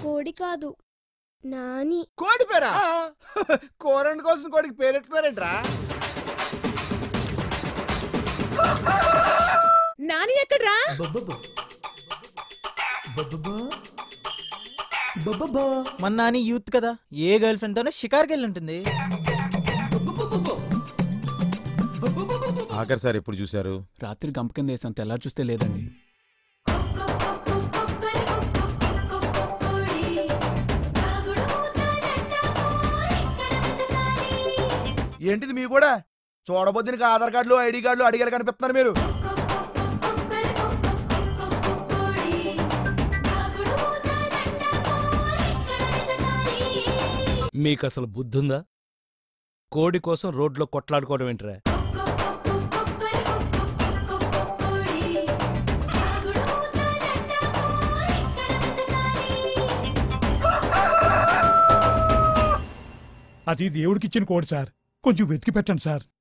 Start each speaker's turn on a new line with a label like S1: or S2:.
S1: కోడి కాదు నాని
S2: కోడి పేరా కోరండి కోసం కోడికి పేరెట్టుకోరేంట్రా
S3: నాని ఎక్కడ్రా
S4: మన నాని యూత్ కదా ఏ గర్ల్ ఫ్రెండ్ తోనే షికార్కి వెళ్ళి ఉంటుంది
S2: ఆఖరి సార్ ఎప్పుడు చూశారు
S5: రాత్రి గంప కింద వేసాం తెల్లారి చూస్తే లేదండి
S2: ఏంటిది మీ కూడా చూడబోద్దిన ఆధార్ కార్డులు ఐడి కార్డులు అడిగారు కనిపిస్తున్నారు మీరు
S6: మీకసలు బుద్ధుందా కోడి కోసం రోడ్లో కొట్లాడుకోవడం ఏంట్రా
S7: అది దేవుడికిచ్చిన కోడి సార్ కొంచెం వెతికి పెట్టండి సార్